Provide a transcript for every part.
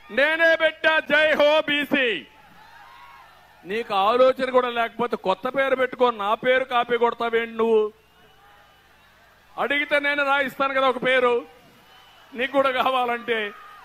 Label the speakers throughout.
Speaker 1: నేనే పెట్టా జై హో బీసీ నీకు ఆలోచన కూడా లేకపోతే కొత్త పేరు పెట్టుకో నా పేరు కాపీ కొడతావేంటి నువ్వు అడిగితే నేను రాయిస్తాను కదా ఒక పేరు నీకు కూడా కావాలంటే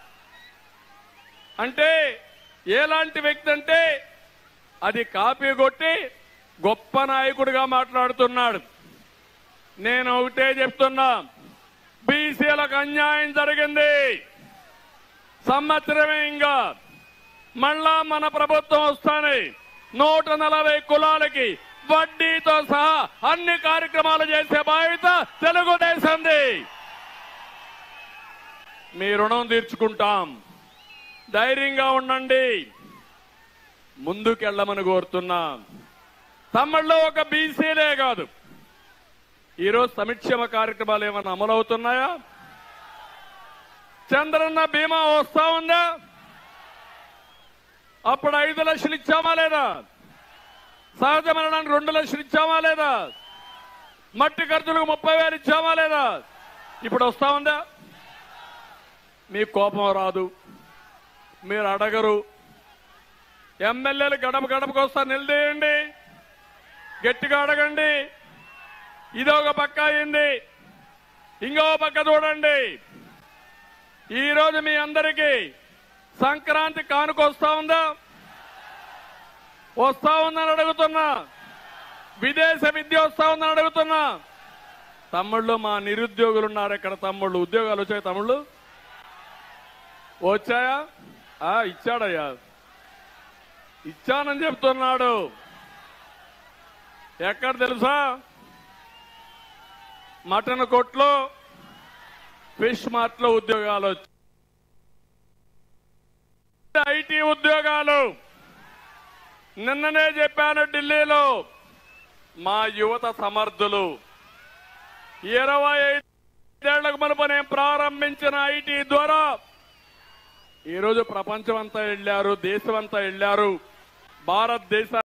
Speaker 1: అంటే ఎలాంటి వ్యక్తి అంటే అది కాపీ కొట్టి గొప్ప నాయకుడిగా మాట్లాడుతున్నాడు నేను ఒకటే చెప్తున్నా బీసీలకు అన్యాయం జరిగింది సంవత్సరమే ఇంకా మళ్ళా మన ప్రభుత్వం వస్తానే నూట నలభై కులాలకి వడ్డీతో సహా అన్ని కార్యక్రమాలు చేసే బాధ్యత తెలుగుదేశంది మీ రుణం తీర్చుకుంటాం ధైర్యంగా ఉండండి ముందుకెళ్ళమని కోరుతున్నా తమ్ముళ్ళు ఒక బీసీలే కాదు ఈరోజు సంక్షేమ కార్యక్రమాలు ఏమైనా అమలవుతున్నాయా చంద్రన్న బీమా వస్తా ఉందా అప్పుడు ఐదు లక్షలు ఇచ్చామా లేదా సహజ మరణానికి రెండు లక్షలు ఇచ్చామా లేదా మట్టి ఖర్చులకు ముప్పై వేలు ఇచ్చామా లేదా ఇప్పుడు వస్తా ఉందా మీకు కోపం రాదు మీరు అడగరు ఎమ్మెల్యేలు గడప గడపకు వస్తా నిలదీయండి గట్టిగా అడగండి ఇది ఒక పక్క అయింది ఇంకో పక్క చూడండి ఈ రోజు మీ అందరికీ సంక్రాంతి కానుక వస్తా ఉందా వస్తా ఉందని అడుగుతున్నా విదేశ విద్య వస్తా ఉందని అడుగుతున్నా తమ్ముళ్ళు మా నిరుద్యోగులు ఉన్నారు ఇక్కడ తమ్ముళ్ళు ఉద్యోగాలు వచ్చాయి తమ్ముళ్ళు వచ్చాయా ఆ ఇచ్చాడయ్యా ఇచ్చానని చెప్తున్నాడు ఎక్కడ తెలుసా మటన్ కొట్లో ఫిష్ మార్ట్ లో ఉద్యోగాలు వచ్చాయి ఐటీ ఉద్యోగాలు నిన్ననే చెప్పాను ఢిల్లీలో మా యువత సమర్థులు ఇరవై ఐదేళ్లకు మునుపు నేను ప్రారంభించిన ఐటీ ద్వారా ఈరోజు ప్రపంచం అంతా వెళ్ళారు దేశం అంతా వెళ్ళారు భారతదేశ